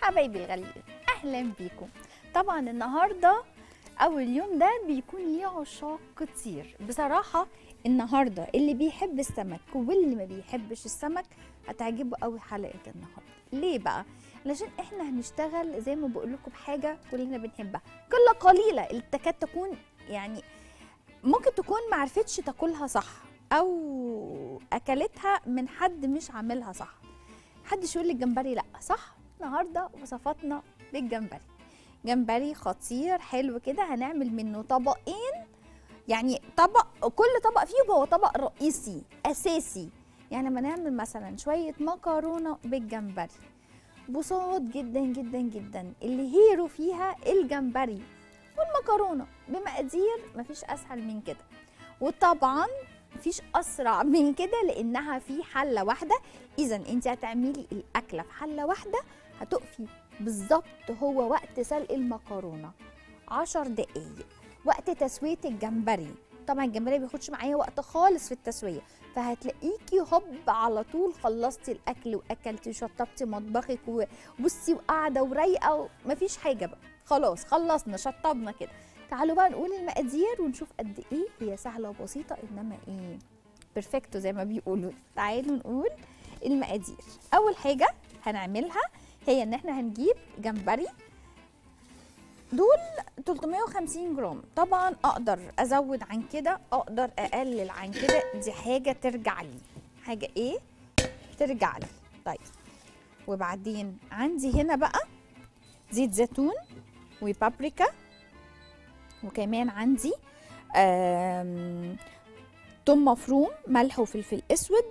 حبايبي الغاليين اهلا بيكم طبعا النهارده او اليوم ده بيكون ليه عشاق كتير بصراحه النهارده اللي بيحب السمك واللي ما بيحبش السمك هتعجبه قوي حلقه النهارده ليه بقى علشان احنا هنشتغل زي ما بقول لكم بحاجه كلنا بنحبها قله قليله اللي تكاد تكون يعني ممكن تكون ما عرفتش تاكلها صح او اكلتها من حد مش عاملها صح محدش يقول لي الجمبري لا صح النهارده وصفاتنا للجمبري جمبري خطير حلو كده هنعمل منه طبقين يعني طبق كل طبق فيهم هو طبق رئيسي اساسي يعني لما نعمل مثلا شويه مكرونه بالجمبري بساط جدا جدا جدا اللي هيرو فيها الجمبري والمكرونه بمقادير مفيش اسهل من كده وطبعا مفيش اسرع من كده لانها في حله واحده اذا انت هتعملي الاكله في حله واحده هتقفي بالظبط هو وقت سلق المكرونه عشر دقايق وقت تسويه الجمبري طبعا الجمبري بياخدش معايا وقت خالص في التسويه فهتلاقيكي هوب على طول خلصتي الاكل واكلتي وشطبتي مطبخك وبصي وقاعده ورايقه ومفيش حاجه بقى خلاص خلصنا شطبنا كده تعالوا بقى نقول المقادير ونشوف قد ايه هي سهله وبسيطه انما ايه بيرفكتو زي ما بيقولوا تعالوا نقول المقادير اول حاجه هنعملها هي ان احنا هنجيب جمبري دول 350 جرام طبعا اقدر ازود عن كده اقدر اقلل عن كده دي حاجه ترجع لي حاجه ايه ترجع لي طيب وبعدين عندي هنا بقى زيت زيتون وبابريكا وكمان عندي توم مفروم ملح وفلفل اسود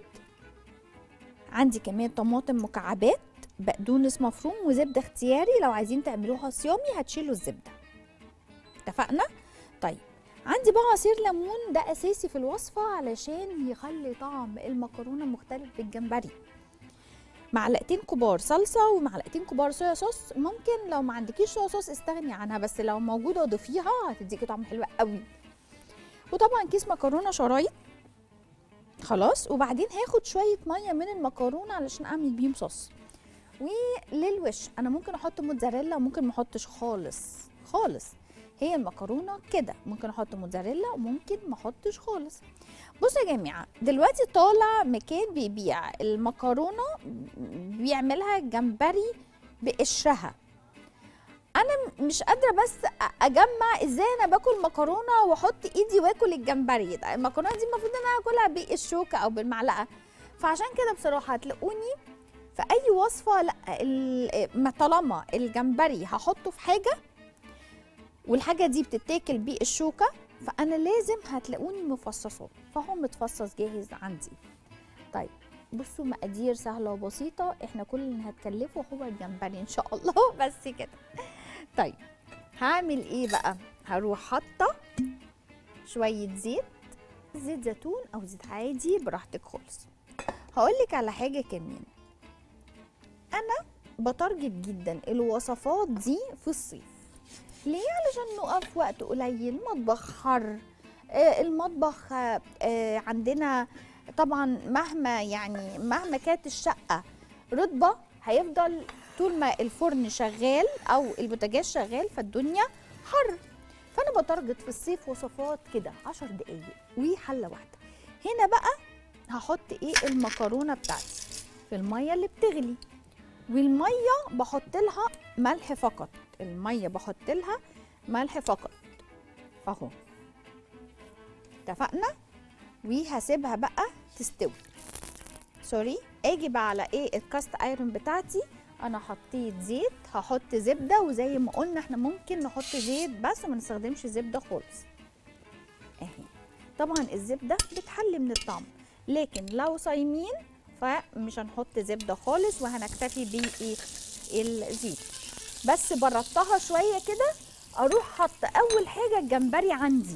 عندي كمان طماطم مكعبات بقدونس مفروم وزبده اختياري لو عايزين تعملوها صيامي هتشيلوا الزبده اتفقنا طيب عندي بقى عصير ليمون ده اساسي في الوصفه علشان يخلي طعم المكرونه مختلف بالجمبري معلقتين كبار صلصه ومعلقتين كبار صويا صوص ممكن لو ما عندكيش صويا صوص استغني عنها بس لو موجوده ضيفيها هتديكي طعم حلو قوي وطبعا كيس مكرونه شرايط خلاص وبعدين هاخد شويه ميه من المكرونه علشان اعمل بيهم صوص وللوش انا ممكن احط موتزاريلا وممكن ما احطش خالص خالص هي المكرونه كده ممكن احط موتزاريلا وممكن ما احطش خالص بصوا يا جماعه دلوقتي طالع مكان بيبيع المكرونه بيعملها جمبري بقشرها انا مش قادره بس اجمع ازاي انا باكل مكرونه واحط ايدي واكل الجمبري ده المكرونه دي المفروض ان انا اكلها بالشوكه او بالمعلقه فعشان كده بصراحه هتلاقوني في اي وصفه لا ما طالما الجمبري هحطه في حاجه والحاجه دي بتتاكل بالشوكه فانا لازم هتلاقوني مفصصاه فهو متفصص جاهز عندي طيب بصوا مقادير سهله وبسيطه احنا كل اللي هتكلفه هو الجمبري ان شاء الله بس كده طيب هعمل ايه بقى هروح حاطه شويه زيت زيت زيتون او زيت عادي براحتك خالص هقول لك على حاجه كمان انا بتارجت جدا الوصفات دي في الصيف ليه علشان نقف وقت قليل مطبخ حر آه المطبخ آه عندنا طبعا مهما يعني مهما كانت الشقه رطبه هيفضل طول ما الفرن شغال او البوتاجاز شغال فالدنيا حر فانا بتارجت في الصيف وصفات كده 10 دقايق وحله واحده هنا بقى هحط ايه المكرونه بتاعتي في الميه اللي بتغلي والميه بحط لها ملح فقط الميه بحط لها ملح فقط اهو اتفقنا وهسيبها بقى تستوي سوري اجي بقى على ايه الكاست ايرون بتاعتي انا حطيت زيت هحط زبده وزي ما قلنا احنا ممكن نحط زيت بس وما نستخدمش زبده خالص اهي طبعا الزبده بتحلي من الطعم لكن لو صايمين فمش هنحط زبده خالص وهنكتفي بايه الزيت بس بردتها شويه كده اروح حاطه اول حاجه الجمبري عندي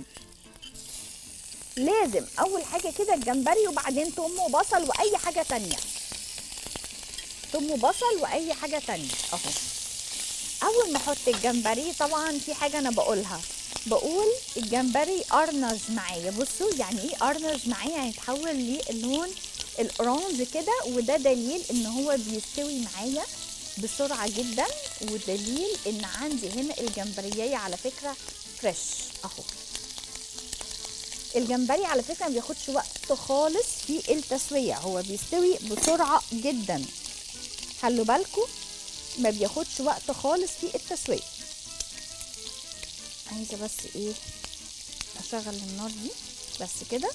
لازم اول حاجه كده الجمبري وبعدين توم وبصل واي حاجه تانية توم وبصل واي حاجه تانية اهو اول ما احط الجمبري طبعا في حاجه انا بقولها بقول الجمبري ارنج معايا بصوا يعني ايه ارنج معايا يعني يتحول للون الاورانج كده وده دليل ان هو بيستوي معايا بسرعه جدا ودليل ان عندي هنا الجمبريه على فكره فريش اهو الجمبري على فكره ما بياخدش وقت خالص في التسويه هو بيستوي بسرعه جدا خلوا بالكم ما بياخدش وقت خالص في التسويه عايزه بس ايه اشغل النار دي بس كده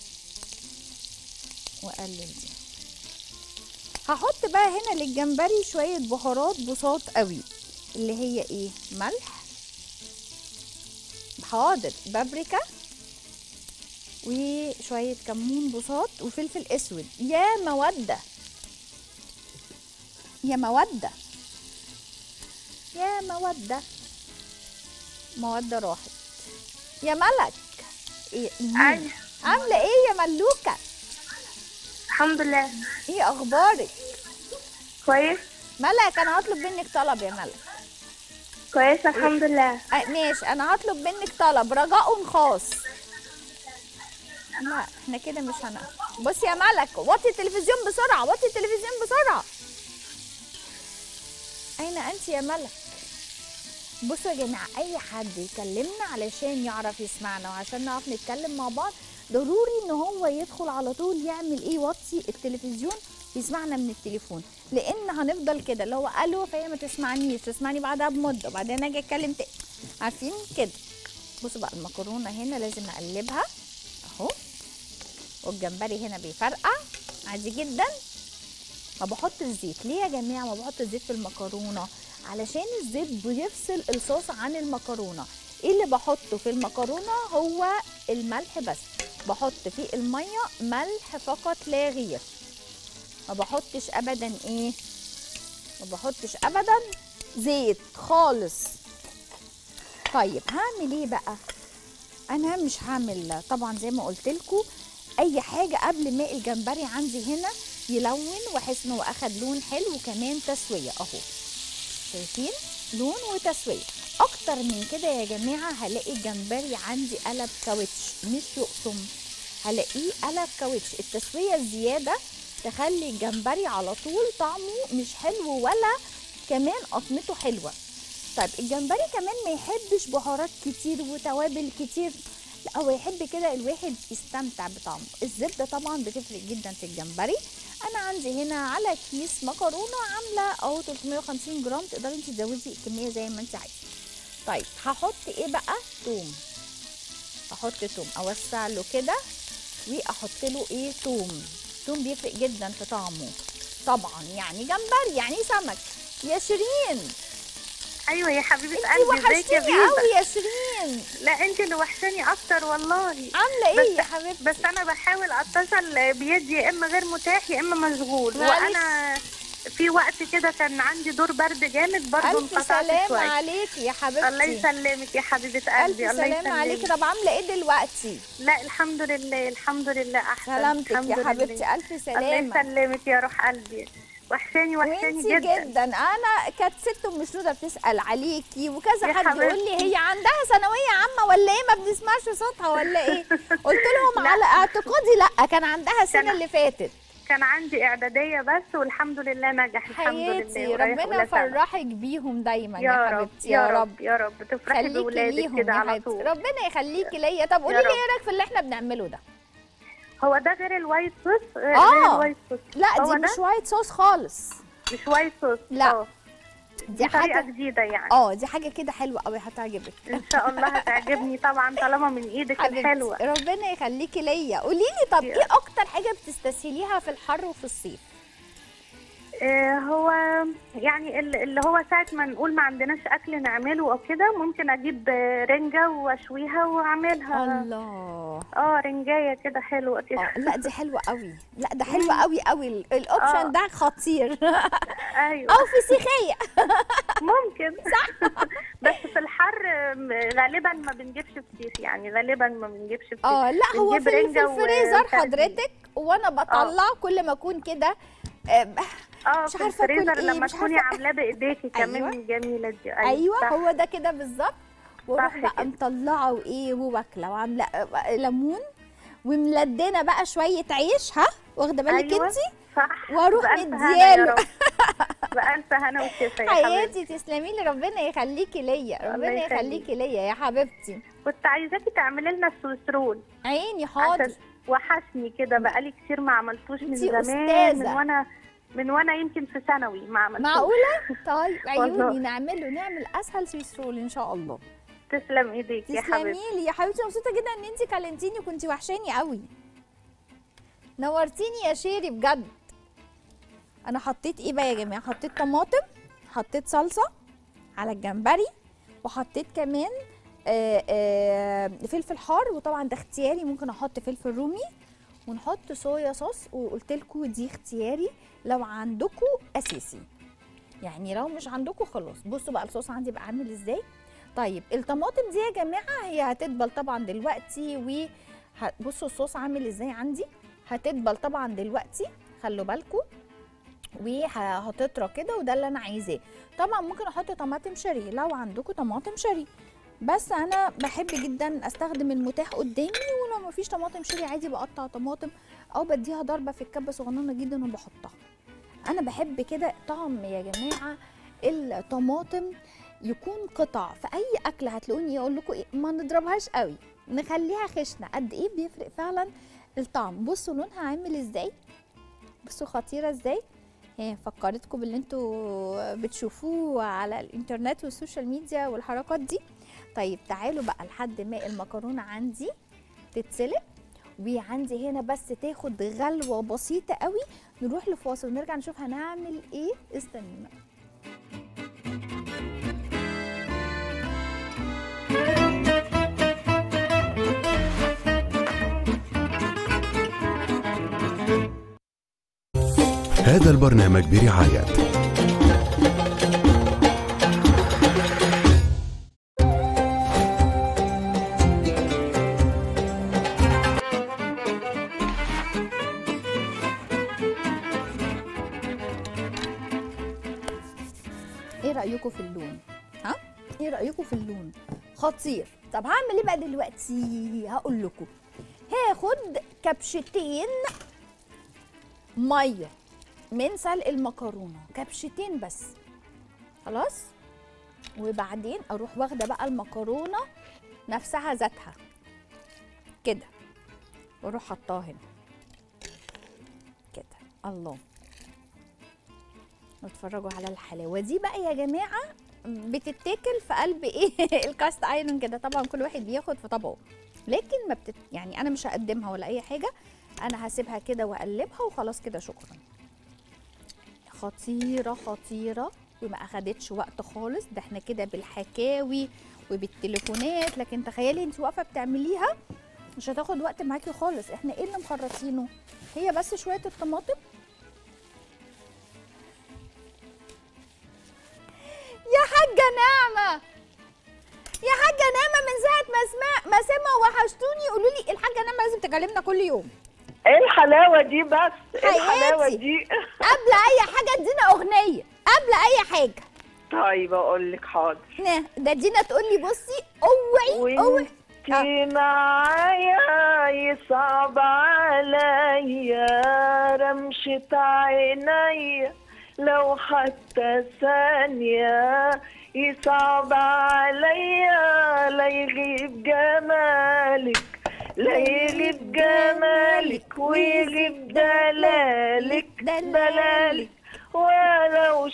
واقلل دي هحط بقى هنا للجمبري شويه بهارات بساط قوي اللي هي ايه ملح حاضر بابريكا وشويه كمون بساط وفلفل اسود يا موده يا موده يا موده موده راحت يا ملك إيه أيوة. عامله ايه يا ملوكه الحمد لله ايه اخبارك كويس ملك انا هطلب منك طلب يا ملك كويس الحمد لله أه ماشي انا هطلب منك طلب رجاء خاص لا احنا كده مش هن بصي يا ملك وطي التلفزيون بسرعه وطي التلفزيون بسرعه اين انت يا ملك بصوا يا جماعه اي حد يكلمنا علشان يعرف يسمعنا وعشان نعرف نتكلم مع بعض ضروري ان هو يدخل على طول يعمل ايه يوطي التلفزيون يسمعنا من التليفون لان هنفضل كده اللي هو الو فهي ما تسمعنيش تسمعني بعدها بمده وبعدين اجي اتكلم تاني عارفين كده بصوا بقى المكرونه هنا لازم نقلبها اهو والجمبري هنا بيفرقع عادي جدا ما بحط الزيت ليه يا جماعه ما بحط الزيت في المكرونه علشان الزيت بيفصل الصوص عن المكرونه ايه اللي بحطه في المكرونه هو الملح بس بحط في الميه ملح فقط لا غير ما بحطش ابدا ايه ما بحطش ابدا زيت خالص طيب هعمل ايه بقى انا مش هعمل طبعا زي ما قلت لكم اي حاجه قبل ما الجمبري عندي هنا يلون واحس ان هو اخد لون حلو وكمان تسويه اهو شايفين لون وتسويه اكتر من كده يا جماعه هلاقي الجمبري عندي قلب كاوتش مش يقطم هلاقيه قلب كاوتش التسويه الزياده تخلي الجمبري على طول طعمه مش حلو ولا كمان قطمته حلوه طيب الجمبري كمان ما يحبش بهارات كتير وتوابل كتير لا هو يحب كده الواحد يستمتع بطعمه الزبده طبعا بتفرق جدا في الجمبري انا عندي هنا على كيس مكرونه عامله او 350 جرام تقدري انت تزودي الكميه زي ما انت عايزه طيب هحط ايه بقى توم احط توم اوسع له كده واحط له ايه توم توم بيفرق جدا في طعمه طبعا يعني جمبري يعني سمك يا شيرين ايوه يا حبيبه انت قلبي ازيك يا وحشتيني بيبه قوي يا شيرين لا انت اللي وحشاني اكتر والله عامله ايه بس- يا حبيبتي بس انا بحاول اتصل بيدي يا اما غير متاح يا اما مشغول معلش. وانا في وقت كده كان عندي دور برد جامد برضه الف انقطعت سلام شويه عليكي يا حبيبتي الله يسلمك يا حبيبه الف قلبي الله سلام عليكي يسلمك طب عامله ايه دلوقتي لا الحمد لله الحمد لله احسن سلامتك الحمد يا لله. حبيبتي الف الله سلامه يسلمك يا روح قلبي وحشاني وحشاني وانتي جدا جدا انا كانت ست ام شنوده بتسال عليكي وكذا يا حد يقول لي حبيبتي. هي عندها ثانويه عامه ولا ايه ما بنسمعش صوتها ولا ايه قلت لهم لا. على اعتقادي لا كان عندها السنه كان- اللي فاتت كان عندي اعداديه بس والحمد لله نجح الحمد حياتي لله ورايح ربنا أولى ثانوي. يفرحك بيهم دايما يا, يا رب حبيبتي يا رب يا رب تفرحي خليكي بولادك ليهم كده يا على حبيبتي طول ربنا يخليكي ليا طب قولي لي رب. ايه رايك في اللي احنا بنعمله ده هو ده غير الوايت صوص غير آه. غير الوايت صوص لا هو دي ده؟ مش وايت صوص خالص مش وايت صوص لا. آه. دي دي طريقه حاجه جديده يعني اه دي حاجه كده حلوه قوي هتعجبك ان شاء الله هتعجبني طبعا طالما من ايدك الحلوه حبيبتي ربنا يخليكي ليا قولي لي طب يا. ايه اكتر حاجه بتستسهليها في الحر وفي الصيف آه هو يعني ال- اللي هو ساعة ما نقول ما عندناش أكل نعمله أو كده ممكن أجيب آه، رنجة وأشويها وأعملها الله اه رنجاية كده حلوة كده اه لا دي حلوه قوي لا ده حلوه قوي قوي ال- الاوبشن آه. ده خطير أيوه او فسيخيه ممكن صح بس في الحر آم، غالبا ما بنجيبش فسيخ يعني غالبا ما بنجيبش فسيخ اه لا هو بنجيب في, في رنجة الفريزر وتقديم. حضرتك وانا بطلع كل ما اكون كده آه، اه مش في عارفة أكل الفريزر إيه، لما مش تكوني عارفة. عاملاه بايديكي كمان أيوة. جميله دي ايوه صح. هو ده كده بالظبط واروح صح بقى كده. مطلعه وايه وواكله وعامله آه، ليمون وملدنه بقى شويه عيش ها واخده بالك أيوة. انت صح واروح بألف هنا يا مدياله. رب. بألف هنا وشفا يا حبيبتي حياتي تسلمي لي ربنا يخليكي ليا الله ربنا يخليك. يخليكي ليا يا حبيبتي كنت عايزاكي تعملي لنا السويسرول عيني حاضر عشان وحشني كده بقالي كتير ما عملتوش من انتي زمان أستاذة. من وانا من وانا يمكن في ثانوي ما عملتوش معقوله طيب عيوني والله. نعمله نعمل اسهل سويس رول ان شاء الله تسلم ايديك يا تسلمي حبيبتي لي يا حبيبتي مبسوطه جدا ان انت كلمتيني كنتي وحشاني قوي نورتيني يا شيري بجد انا حطيت ايه بقى يا جماعه حطيت طماطم حطيت صلصه على الجمبري وحطيت كمان آه، آه، فلفل حار وطبعا ده اختياري ممكن احط فلفل رومي ونحط صويا صوص وقلت لكم دي اختياري لو عندكم اساسي يعني لو مش عندكم خلاص بصوا بقى الصوص عندي بقى عامل ازاي طيب الطماطم دي يا جماعه هي هتدبل طبعا دلوقتي و ه- بصوا الصوص عامل ازاي عندي هتدبل طبعا دلوقتي خلوا بالكم وهتطرى كده وده اللي انا عايزاه طبعا ممكن احط طماطم شاري لو عندكم طماطم شاري بس انا بحب جدا استخدم المتاح قدامي ولو مفيش طماطم شاري عادي بقطع طماطم او بديها ضربه في الكبه صغننه جدا وبحطها انا بحب كده طعم يا جماعه الطماطم يكون قطع في اي اكله هتلاقوني اقول لكم إيه ما نضربهاش قوي نخليها خشنه قد ايه بيفرق فعلا الطعم بصوا لونها عامل ازاي بصوا خطيره ازاي هي فكرتكم باللي انتوا بتشوفوه على الانترنت والسوشيال ميديا والحركات دي طيب تعالوا بقى لحد ما المكرونه عندي تتسلق وعندي هنا بس تاخد غلوه بسيطه قوي نروح لفاصل ونرجع نشوف هنعمل ايه استنونا هذا البرنامج برعاية ايه رايكم في اللون ها ايه رايكم في اللون خطير طب هعمل ايه بقى دلوقتي هقول لكم هاخد كبشتين ميه من سلق المكرونه كبشتين بس خلاص وبعدين اروح واخده بقى المكرونه نفسها ذاتها كده واروح حطاها هنا كده الله واتفرجوا على الحلاوه دي بقى يا جماعه بتتاكل في قلب ايه الكاست ايرون كده طبعا كل واحد بياخد في طبقه لكن ما بتت... يعني انا مش هقدمها ولا اي حاجه انا هسيبها كده واقلبها وخلاص كده شكرا خطيره خطيره وما اخدتش وقت خالص ده احنا كده بالحكاوي وبالتليفونات لكن تخيلي انت واقفه بتعمليها مش هتاخد وقت معاكي خالص احنا ايه اللي مخرطينه هي بس شويه الطماطم يا حاجة نعمة يا حاجة نعمة من ساعة ما اسمع ما سمع وحشتوني قولوا لي الحاجة نعمة لازم تكلمنا كل يوم ايه الحلاوه دي بس ايه الحلاوه حياتي. دي قبل أي حاجة ادينا أغنية قبل أي حاجة طيب اقول لك حاضر نه، ده دينا تقول لي بصي اوعي اوعي وانتي معايا يصعب عليا رمشة عينيا لو حتى ثانية يصعب عليا لا يغيب جمالك لا يغيب جمالك ويغيب دلالك دلالك ولو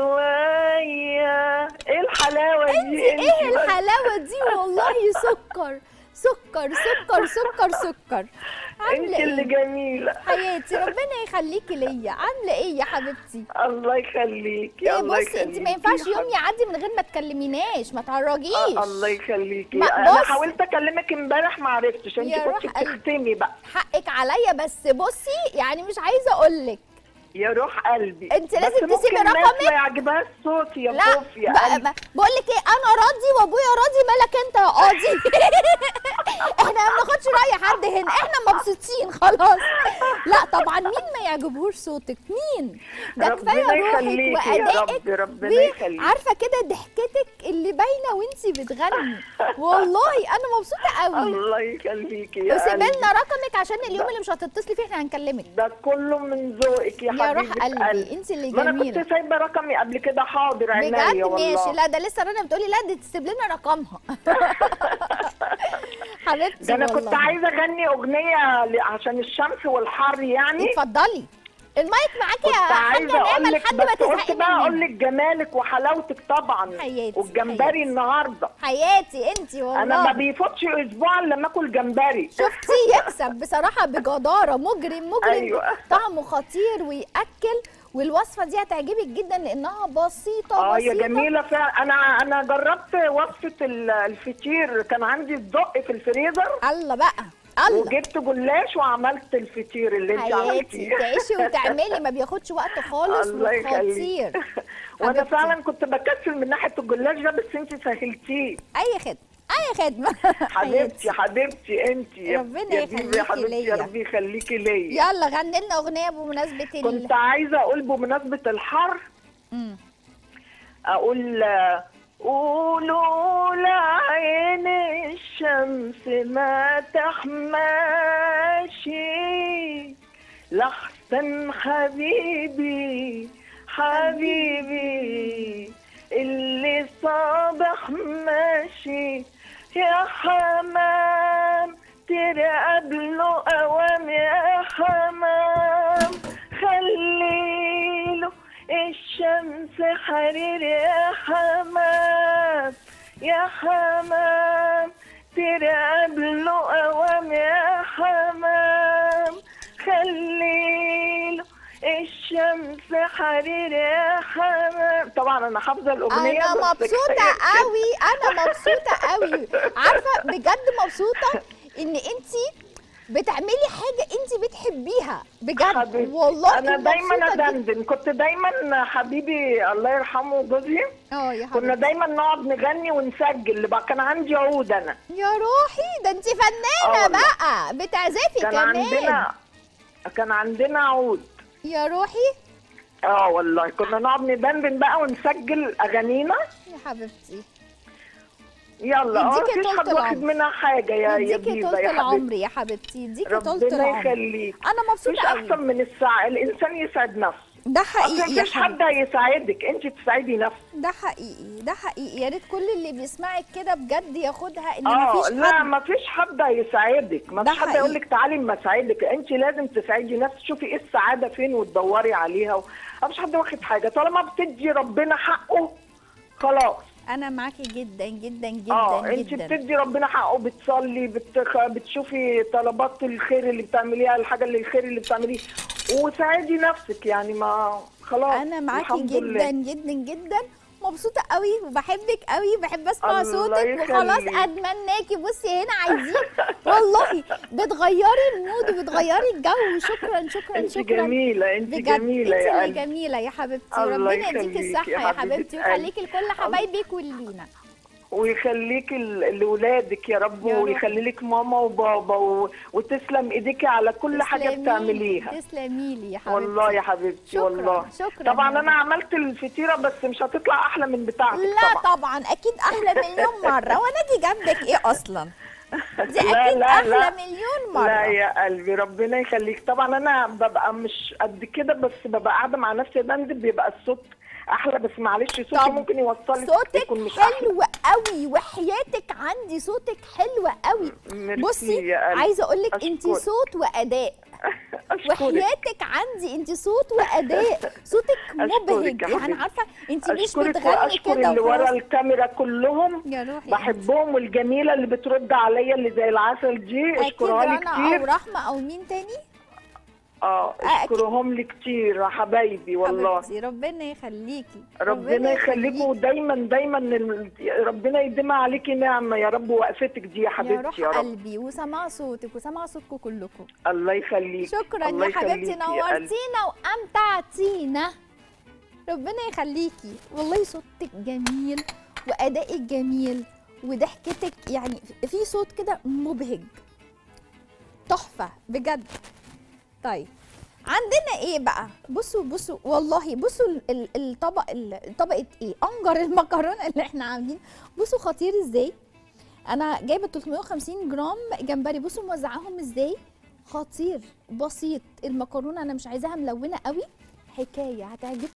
شوية ايه الحلاوة دي انت ايه انتي بس- الحلاوة دي والله سكر سكر سكر سكر سكر عاملة انت اللي ايه جميلة حياتي ربنا يخليكي ليا عاملة ايه يا حبيبتي الله يخليكي ايه الله بصي يخليكي انت ما ينفعش يا يوم يعدي من غير ما تكلميناش ما تعرجيش آه، الله يخليكي ما- انا بص. حاولت اكلمك امبارح ما عرفتش انت يا روح كنت قلبي. بتختمي بقى حقك عليا بس بصي يعني مش عايزه اقول لك يا روح قلبي انت بس لازم ممكن تسيبي الناس رقمك. ما يعجبهاش صوتي يا لا خوف يا بقى قلبي بقى بقول لك ايه انا راضي وابويا راضي مالك انت يا قاضي احنا ما بناخدش راي حد هنا احنا مبسوطين خلاص لا طبعا مين ما يعجبهوش صوتك مين ده كفايه ربنا روحك يخليكي يا وادائك رب ربنا بيه- يخليكي عارفه كده ضحكتك اللي باينه وانتي بتغني والله انا مبسوطه قوي الله يخليكي يا وسيبي قلبي لنا رقمك عشان اليوم اللي مش هتتصلي فيه احنا هنكلمك ده كله من ذوقك يا, يا روح حبيبه قلبي انت اللي ما انا جميله كنت سايبه رقمي قبل كده حاضر بجد عينيا والله ماشي لا ده لسه رنا بتقولي لا دي تسيب لنا رقمها حبيبتي ده انا والله. كنت عايزه اغني اغنيه ل- عشان الشمس والحر يعني اتفضلي المايك معاكي كنت يا حاجه عايزه اقول نعمه لك لحد ما بس قلت تزهقي بقى اقول مننا لك جمالك وحلاوتك طبعا حياتي، والجمبري حياتي. النهارده حياتي انتي والله انا ما بيفوتش اسبوع الا لما اكل جمبري شفتي يكسب بصراحه بجداره مجرم مجرم أيوة. طعمه خطير وياكل والوصفه دي هتعجبك جدا لانها بسيطه اه يا بسيطه جميله فعلا انا انا جربت وصفه ال- الفطير كان عندي الدق في الفريزر الله بقى الله وجبت جلاش وعملت الفطير اللي انت حياتي عملتيه تعيشي وتعملي ما بياخدش وقت خالص الله يخليك وخطير وانا حبيبتي. فعلا كنت بكسل من ناحيه الجلاش ده بس انت سهلتيه اي خدمه اي خدمه حبيبتي حبيبتي انت يا ربنا يا بيبي يخليكي يا حبيبتي ليا. يا ربي يخليكي ليا يلا غني لنا اغنيه بمناسبه ال كنت عايزه اقول بمناسبه الحر مم. اقول آه، قولوا لعين الشمس ما تحماشي لحسن حبيبي حبيبي اللي صابح ماشي يا حمام ترقب له اوام يا حمام خليله الشمس حرير يا حمام يا حمام ترقب له اوام يا حمام خليله الشمس حرير يا حمام طبعا انا حافظه الاغنيه انا بس مبسوطه كفاية قوي انا مبسوطه قوي عارفه بجد مبسوطه ان انت بتعملي حاجه انت بتحبيها بجد حبيبتي والله انا دايما مبسوطة جداً. ادندن كنت دايما حبيبي الله يرحمه جوزي اه يا كنا حبيبتي دايما نقعد نغني ونسجل بقى كان عندي عود انا يا روحي ده انت فنانه آه والله. بقى بتعزفي كان كمان عندنا كان عندنا عود يا روحي اه والله كنا نقعد ندندن بقى ونسجل اغانينا يا حبيبتي يلا اه يديكي مفيش طولة حد واخد العمر. منها حاجه يا يا يديكي بيبا طولة يا العمر حبيبتي يا حبيبتي يديكي طولة ربنا العمر يخليك انا مفيش مبسوطه احسن قوي من السع... الانسان يسعد نفسه ده اصل حقيقي يا مفيش حد حبيبتي هيساعدك انت تساعدي نفسك ده حقيقي ده حقيقي يا ريت كل اللي بيسمعك كده بجد ياخدها ان اه مفيش لا حد مفيش حد هيساعدك ده مفيش حد حقيقي. يقول لك تعالي اما اساعدك انت لازم تساعدي نفسك شوفي ايه السعاده فين وتدوري عليها و... مفيش حد واخد حاجه طالما بتدي ربنا حقه خلاص انا معاكي جدا جدا جدا اه انت جدا بتدي ربنا حقه بتصلي بتخ... بتشوفي طلبات الخير اللي بتعمليها الحاجه اللي الخير اللي بتعمليه وساعدي نفسك يعني ما خلاص انا معاكي الحمد جدا لله. جدا جدا مبسوطه قوي وبحبك قوي بحب اسمع الله صوتك وخلاص يخليك. اتمناكي بصي هنا عايزين والله بتغيري المود وبتغيري الجو شكرا شكرا انت شكرا جميله انت بجد جميله انت يا اللي قلبي جميله يا حبيبتي الله ربنا يديكي يخليكي الصحه يا يا حبيبة حبيبتي قلبي. ويخليكي لكل حبايبك ولينا ويخليك ال- لولادك يا رب يا رب. ويخلي لك ماما وبابا و... وتسلم ايديكي على كل حاجه تسلميلي- بتعمليها تسلمي لي يا حبيبتي والله يا حبيبتي شكراً، والله شكراً طبعا يا انا عملت الفطيره بس مش هتطلع احلى من بتاعتك لا طبعا طبعا اكيد احلى مليون مره وانا اجي جنبك ايه اصلا دي لا، اكيد لا، احلى لا. مليون مره لا يا قلبي ربنا يخليك طبعا انا ببقى مش قد كده بس ببقى قاعده مع نفسي بندب بيبقى الصوت احلى بس معلش صوتي طب ممكن يوصلك صوتك يكون مش احلى حلو قوي وحياتك عندي صوتك حلو قوي ميرسي بصي يا قلبي. عايزه اقول لك انت أشكرك. صوت واداء اشكرك وحياتك عندي انت صوت واداء صوتك مبهج يا يعني حبيبتي. عارفه انت مش اشكرك بتغني واشكر كده اللي ورا وخلاص الكاميرا كلهم يا روحي بحبهم والجميله اللي بترد عليا اللي زي العسل دي اكيد اشكرها لي رنا او كتير رحمه او مين تاني اه أكيد. اشكرهم لي كتير يا حبايبي والله حبيبتي ربنا يخليكي ربنا يخليكم ودايما دايما ال- ربنا يديمها عليكي نعمه يا رب وقفتك دي يا يا روح حبيبتي يا رب قلبي وسمع صوتك وسمع صوتكم كلكم الله يخليك شكرا الله يا حبيبتي يخليكي يا قلبي. نورتينا وامتعتينا ربنا يخليكي والله صوتك جميل وادائك جميل وضحكتك يعني في صوت كده مبهج تحفه بجد طيب عندنا ايه بقى بصوا بصوا والله بصوا ال- ال- الطبق ال- طبقه ايه انجر المكرونه اللي احنا عاملين بصوا خطير ازاي انا جايبه 350 جرام جمبري بصوا موزعاهم ازاي خطير بسيط المكرونه انا مش عايزاها ملونه قوي حكايه هتعجبكم